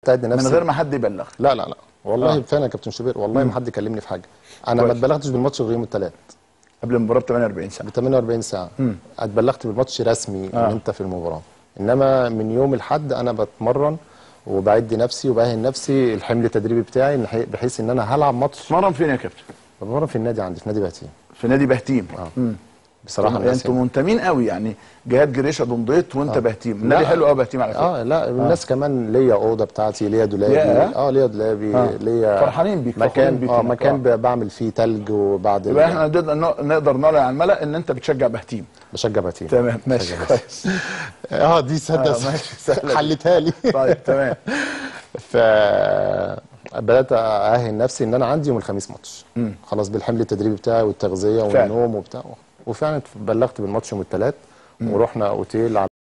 مستعد من نفسي غير ما حد يبلغ لا لا لا والله آه. فعلا يا كابتن شوبير والله ما حد كلمني في حاجه انا ما كويس. اتبلغتش بالماتش غير يوم الثلاث قبل المباراه ب 48 ساعه ب 48 ساعه اتبلغت بالماتش رسمي آه. ان انت في المباراه انما من يوم الاحد انا بتمرن وبعد نفسي وباهن نفسي الحمل التدريبي بتاعي إن- بحيث ان انا هلعب ماتش اتمرن فين يا كابتن بتمرن في النادي عندي في نادي بهتيم في نادي بهتيم اه بصراحه يعني الناس انتوا منتمين قوي يعني جهاد جريشه دنديت وانت بهتيم النادي لا. حلو قوي بهتيم على فكره اه لا الناس كمان ليا اوضه بتاعتي ليا دولابي ياه. اه ليا دولابي آه. ليا فرحانين بيك، فخورين مكان بيك اه هناك. مكان آه. ب- بعمل فيه تلج وبعد يبقى ال- احنا نقدر نقدر نعلن على الملأ ان انت بتشجع بهتيم بشجع بهتيم تمام ماشي بشجع كويس اه دي سهله آه، ماشي، سهلة دي. حلتها لي طيب تمام ف بدات ااهل نفسي ان انا عندي يوم الخميس ماتش خلاص بالحمل التدريبي بتاعي والتغذيه فعلا. والنوم وبتاع وفعلا بلغت بالماتش يوم الثلاث ورحنا اوتيل على